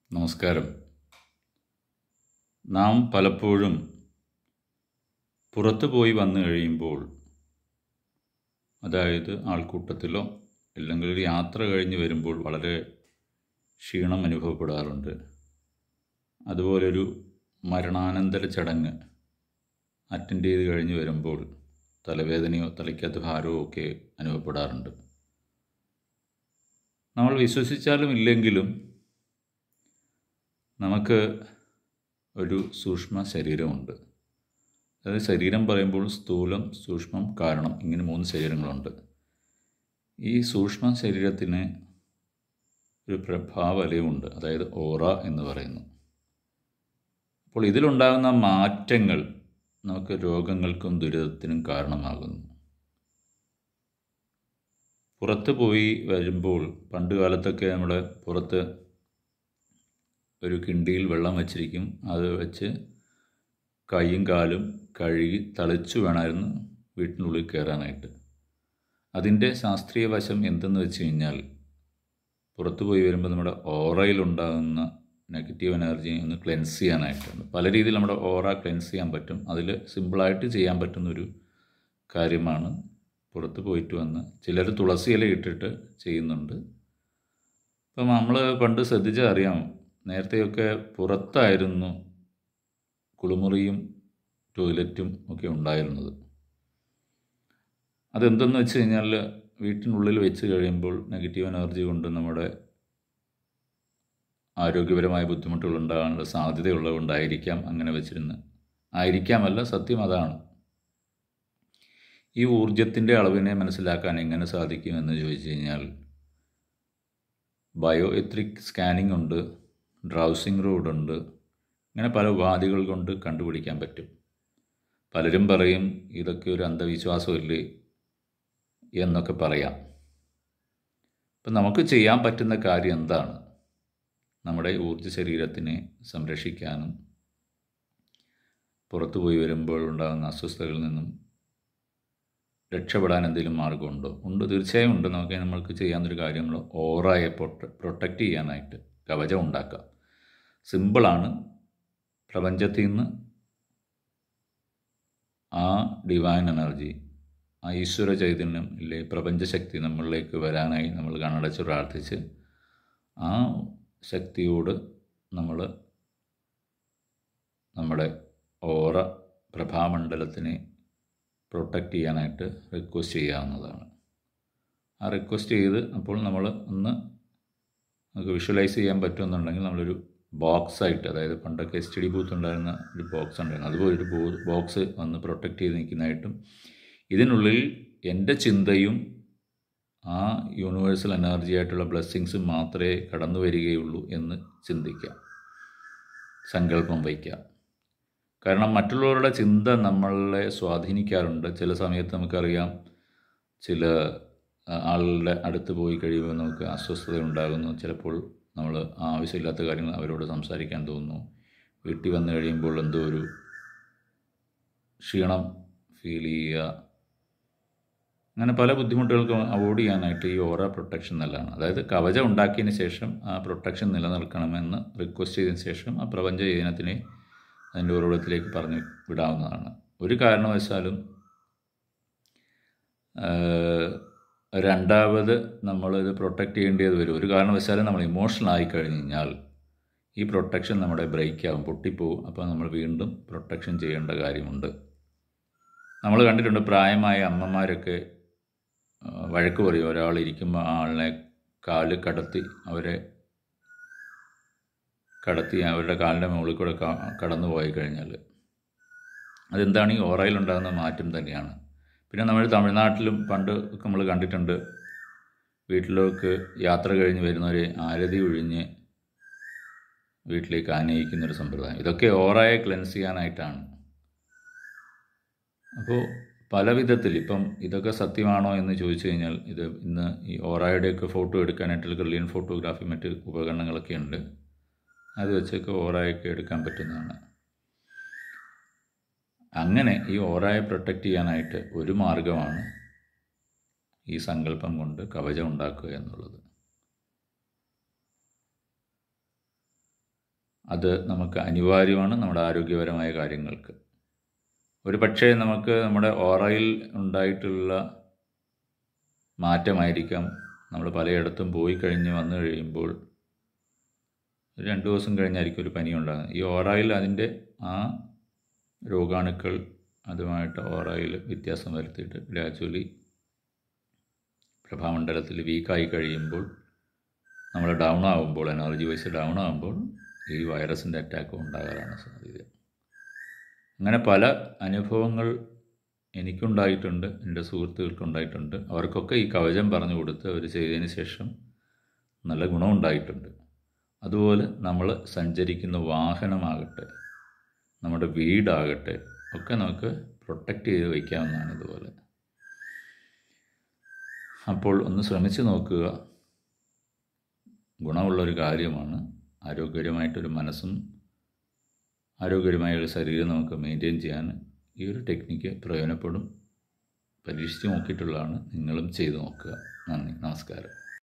നമസ്കാരം നാം പലപ്പോഴും പുറത്തു പോയി വന്നു കഴിയുമ്പോൾ അതായത് ആൾക്കൂട്ടത്തിലോ അല്ലെങ്കിൽ ഒരു യാത്ര കഴിഞ്ഞ് വരുമ്പോൾ വളരെ ക്ഷീണം അനുഭവപ്പെടാറുണ്ട് അതുപോലൊരു മരണാനന്തര ചടങ്ങ് അറ്റൻഡ് ചെയ്ത് കഴിഞ്ഞ് വരുമ്പോൾ തലവേദനയോ തലയ്ക്കകത്ത് ഭാരമോ ഒക്കെ അനുഭവപ്പെടാറുണ്ട് നമ്മൾ വിശ്വസിച്ചാലും ഇല്ലെങ്കിലും നമുക്ക് ഒരു സൂക്ഷ്മ ശരീരമുണ്ട് അതായത് ശരീരം പറയുമ്പോൾ സ്ഥൂലം സൂക്ഷ്മം കാരണം ഇങ്ങനെ മൂന്ന് ശരീരങ്ങളുണ്ട് ഈ സൂക്ഷ്മ ശരീരത്തിന് ഒരു പ്രഭാവലയമുണ്ട് അതായത് ഓറ എന്ന് പറയുന്നു അപ്പോൾ ഇതിലുണ്ടാകുന്ന മാറ്റങ്ങൾ നമുക്ക് രോഗങ്ങൾക്കും ദുരിതത്തിനും കാരണമാകുന്നു പുറത്ത് പോയി വരുമ്പോൾ പണ്ട് കാലത്തൊക്കെ നമ്മുടെ പുറത്ത് ഒരു കിണ്ടിയിൽ വെള്ളം വച്ചിരിക്കും അത് വെച്ച് കൈയും കാലും കഴുകി തളിച്ചു വേണമായിരുന്നു വീട്ടിനുള്ളിൽ കയറാനായിട്ട് അതിൻ്റെ ശാസ്ത്രീയ വശം എന്തെന്ന് വെച്ച് കഴിഞ്ഞാൽ പുറത്തു പോയി വരുമ്പോൾ നമ്മുടെ ഓറയിലുണ്ടാകുന്ന നെഗറ്റീവ് എനർജി ഒന്ന് ക്ലെൻസ് ചെയ്യാനായിട്ടുണ്ട് പല രീതിയിൽ നമ്മുടെ ഓറ ക്ലെൻസ് ചെയ്യാൻ പറ്റും അതിൽ സിമ്പിളായിട്ട് ചെയ്യാൻ പറ്റുന്നൊരു കാര്യമാണ് പുറത്ത് പോയിട്ട് വന്ന് ചിലർ തുളസി ഇല ഇട്ടിട്ട് ചെയ്യുന്നുണ്ട് ഇപ്പം നമ്മൾ പണ്ട് ശ്രദ്ധിച്ചാൽ അറിയാം നേരത്തെയൊക്കെ പുറത്തായിരുന്നു കുളിമുറിയും ടോയ്ലറ്റും ഒക്കെ ഉണ്ടായിരുന്നത് അതെന്തെന്ന് വെച്ച് കഴിഞ്ഞാൽ വീട്ടിനുള്ളിൽ വെച്ച് കഴിയുമ്പോൾ നെഗറ്റീവ് എനർജി കൊണ്ട് നമ്മുടെ ആരോഗ്യപരമായ ബുദ്ധിമുട്ടുകൾ ഉണ്ടാകാനുള്ള സാധ്യതയുള്ളതുകൊണ്ടായിരിക്കാം അങ്ങനെ വെച്ചിരുന്ന് ആയിരിക്കാമല്ല സത്യം അതാണ് ഈ ഊർജത്തിൻ്റെ അളവിനെ മനസ്സിലാക്കാൻ എങ്ങനെ സാധിക്കുമെന്ന് ചോദിച്ചു കഴിഞ്ഞാൽ ബയോ എത്രിക് സ്കാനിംഗ് ഉണ്ട് ഡ്രൗസിംഗ് റോഡ് ഉണ്ട് ഇങ്ങനെ പല ഉപാധികൾ കൊണ്ട് കണ്ടുപിടിക്കാൻ പറ്റും പലരും പറയും ഇതൊക്കെ ഒരു അന്ധവിശ്വാസമല്ലേ എന്നൊക്കെ പറയാം അപ്പം നമുക്ക് ചെയ്യാൻ പറ്റുന്ന കാര്യം എന്താണ് നമ്മുടെ ഊർജ്ജ ശരീരത്തിനെ സംരക്ഷിക്കാനും പുറത്തു പോയി വരുമ്പോൾ ഉണ്ടാകുന്ന അസ്വസ്ഥതകളിൽ നിന്നും രക്ഷപ്പെടാൻ എന്തെങ്കിലും മാർഗമുണ്ടോ ഉണ്ട് തീർച്ചയായും ഉണ്ട് നമുക്ക് നമ്മൾക്ക് ചെയ്യാവുന്നൊരു കാര്യം നമ്മൾ ഓറായെ പ്രൊട്ട പ്രൊട്ടക്റ്റ് ചെയ്യാനായിട്ട് കവചം ഉണ്ടാക്കാം സിമ്പിളാണ് പ്രപഞ്ചത്തിൽ നിന്ന് ആ ഡിവൈൻ എനർജി ആ ഈശ്വര ചൈതന്യം ഇല്ലേ പ്രപഞ്ചശക്തി നമ്മളിലേക്ക് വരാനായി നമ്മൾ കണ്ണടച്ച് പ്രാർത്ഥിച്ച് ആ ശക്തിയോട് നമ്മൾ നമ്മുടെ ഓറ പ്രഭാമണ്ഡലത്തിനെ പ്രൊട്ടക്റ്റ് ചെയ്യാനായിട്ട് റിക്വസ്റ്റ് ചെയ്യാവുന്നതാണ് ആ റിക്വസ്റ്റ് ചെയ്ത് അപ്പോൾ നമ്മൾ ഒന്ന് നമുക്ക് വിഷ്വലൈസ് ചെയ്യാൻ പറ്റുമെന്നുണ്ടെങ്കിൽ നമ്മളൊരു ബോക്സ് ആയിട്ട് അതായത് പണ്ടൊക്കെ എസ് ടി ഡി ബൂത്ത് ഉണ്ടായിരുന്ന ഒരു ബോക്സ് ഉണ്ടായിരുന്നു അതുപോലെ ഒരു ബോക്സ് വന്ന് പ്രൊട്ടക്റ്റ് ചെയ്ത് നിൽക്കുന്നതായിട്ടും ഇതിനുള്ളിൽ എൻ്റെ ചിന്തയും ആ യൂണിവേഴ്സൽ എനർജി ആയിട്ടുള്ള ബ്ലെസ്സിങ്സും മാത്രമേ കടന്നു വരികയുള്ളൂ എന്ന് ചിന്തിക്കാം സങ്കല്പം വയ്ക്കാം കാരണം മറ്റുള്ളവരുടെ ചിന്ത നമ്മളെ സ്വാധീനിക്കാറുണ്ട് ചില സമയത്ത് നമുക്കറിയാം ചില ആളുകളുടെ അടുത്ത് പോയി കഴിയുമ്പോൾ നമുക്ക് അസ്വസ്ഥത ഉണ്ടാകുന്നു ചിലപ്പോൾ നമ്മൾ ആവശ്യമില്ലാത്ത കാര്യങ്ങൾ അവരോട് സംസാരിക്കാൻ തോന്നുന്നു വീട്ടിൽ വന്നു കഴിയുമ്പോൾ എന്തോ ഒരു ക്ഷീണം ഫീൽ ചെയ്യുക അങ്ങനെ പല ബുദ്ധിമുട്ടുകൾക്കും അവോയ്ഡ് ചെയ്യാനായിട്ട് ഈ ഓറ പ്രൊട്ടക്ഷൻ നല്ലതാണ് അതായത് കവചം ഉണ്ടാക്കിയതിന് ശേഷം ആ പ്രൊട്ടക്ഷൻ നിലനിൽക്കണമെന്ന് റിക്വസ്റ്റ് ചെയ്തതിന് ശേഷം ആ പ്രപഞ്ച ചൈതന്യത്തിനെ അതിൻ്റെ ഉറവിടത്തിലേക്ക് പറഞ്ഞു വിടാവുന്നതാണ് ഒരു കാരണവശാലും രണ്ടാമത് നമ്മളിത് പ്രൊട്ടക്റ്റ് ചെയ്യേണ്ടത് വരും ഒരു കാരണവശാലും നമ്മൾ ഇമോഷണൽ ആയി കഴിഞ്ഞ് കഴിഞ്ഞാൽ ഈ പ്രൊട്ടക്ഷൻ നമ്മുടെ ബ്രേക്ക് ആവും പൊട്ടിപ്പോവും അപ്പോൾ നമ്മൾ വീണ്ടും പ്രൊട്ടക്ഷൻ ചെയ്യേണ്ട കാര്യമുണ്ട് നമ്മൾ കണ്ടിട്ടുണ്ട് പ്രായമായ അമ്മമാരൊക്കെ വഴക്ക് പറയും ഒരാൾ ഇരിക്കുമ്പോൾ ആളിനെ കാല് കടത്തി അവരെ കടത്തി അവരുടെ കാലിൻ്റെ മുകളിൽ കൂടെ കടന്നു പോയി കഴിഞ്ഞാൽ അതെന്താണ് ഈ ഓറയിലുണ്ടാകുന്ന മാറ്റം തന്നെയാണ് പിന്നെ നമ്മൾ തമിഴ്നാട്ടിലും പണ്ട് ഒക്കെ നമ്മൾ കണ്ടിട്ടുണ്ട് വീട്ടിലേക്ക് യാത്ര കഴിഞ്ഞ് വരുന്നവരെ ആരതി ഒഴിഞ്ഞ് വീട്ടിലേക്ക് ആനയിക്കുന്നൊരു സമ്പ്രദായം ഇതൊക്കെ ഓറയെ ക്ലെൻസ് ചെയ്യാനായിട്ടാണ് അപ്പോൾ പല വിധത്തിൽ ഇപ്പം ഇതൊക്കെ സത്യമാണോ എന്ന് ചോദിച്ചു കഴിഞ്ഞാൽ ഇത് ഇന്ന് ഈ ഓറായുടെയൊക്കെ ഫോട്ടോ എടുക്കാനായിട്ടുള്ള ഗ്രില്യൻ ഫോട്ടോഗ്രാഫി മറ്റ് ഉപകരണങ്ങളൊക്കെ ഉണ്ട് അത് വെച്ചൊക്കെ ഓറായൊക്കെ എടുക്കാൻ പറ്റുന്നതാണ് അങ്ങനെ ഈ ഓറായെ പ്രൊട്ടക്റ്റ് ചെയ്യാനായിട്ട് ഒരു മാർഗമാണ് ഈ സങ്കല്പം കൊണ്ട് കവചം ഉണ്ടാക്കുക എന്നുള്ളത് അത് നമുക്ക് അനിവാര്യമാണ് നമ്മുടെ ആരോഗ്യപരമായ കാര്യങ്ങൾക്ക് ഒരു പക്ഷേ നമുക്ക് നമ്മുടെ ഓറയിൽ ഉണ്ടായിട്ടുള്ള മാറ്റമായിരിക്കാം നമ്മൾ പലയിടത്തും പോയി കഴിഞ്ഞ് വന്നു കഴിയുമ്പോൾ ഒരു രണ്ട് ദിവസം കഴിഞ്ഞായിരിക്കും ഒരു പനി ഉണ്ടാകുന്നത് ഈ ഓറയിൽ അതിൻ്റെ ആ രോഗാണുക്കൾ അതുമായിട്ട് ഓറയിൽ വ്യത്യാസം വരുത്തിയിട്ട് ഗ്രാജുവലി പ്രഭാമണ്ഡലത്തിൽ വീക്കായി കഴിയുമ്പോൾ നമ്മൾ ഡൗൺ ആകുമ്പോൾ എനർജി വൈസ് ഡൗൺ ആകുമ്പോൾ ഈ വൈറസിൻ്റെ അറ്റാക്ക് ഉണ്ടാകാനാണ് സാധ്യത അങ്ങനെ പല അനുഭവങ്ങൾ എനിക്കുണ്ടായിട്ടുണ്ട് എൻ്റെ സുഹൃത്തുക്കൾക്കുണ്ടായിട്ടുണ്ട് അവർക്കൊക്കെ ഈ കവചം പറഞ്ഞു കൊടുത്ത് അവർ ചെയ്തതിന് ശേഷം നല്ല ഗുണമുണ്ടായിട്ടുണ്ട് അതുപോലെ നമ്മൾ സഞ്ചരിക്കുന്ന വാഹനമാകട്ടെ നമ്മുടെ വീടാകട്ടെ ഒക്കെ നമുക്ക് പ്രൊട്ടക്റ്റ് ചെയ്ത് വയ്ക്കാവുന്നതാണ് ഇതുപോലെ അപ്പോൾ ഒന്ന് ശ്രമിച്ചു നോക്കുക ഗുണമുള്ളൊരു കാര്യമാണ് ആരോഗ്യകരമായിട്ടൊരു മനസ്സും ആരോഗ്യകരമായ ഒരു ശരീരം നമുക്ക് മെയിൻറ്റെയിൻ ചെയ്യാൻ ഈ ഒരു ടെക്നിക്ക് പ്രയോജനപ്പെടും പരീക്ഷിച്ച് നോക്കിയിട്ടുള്ളതാണ് നിങ്ങളും ചെയ്തു നോക്കുക നന്ദി നമസ്കാരം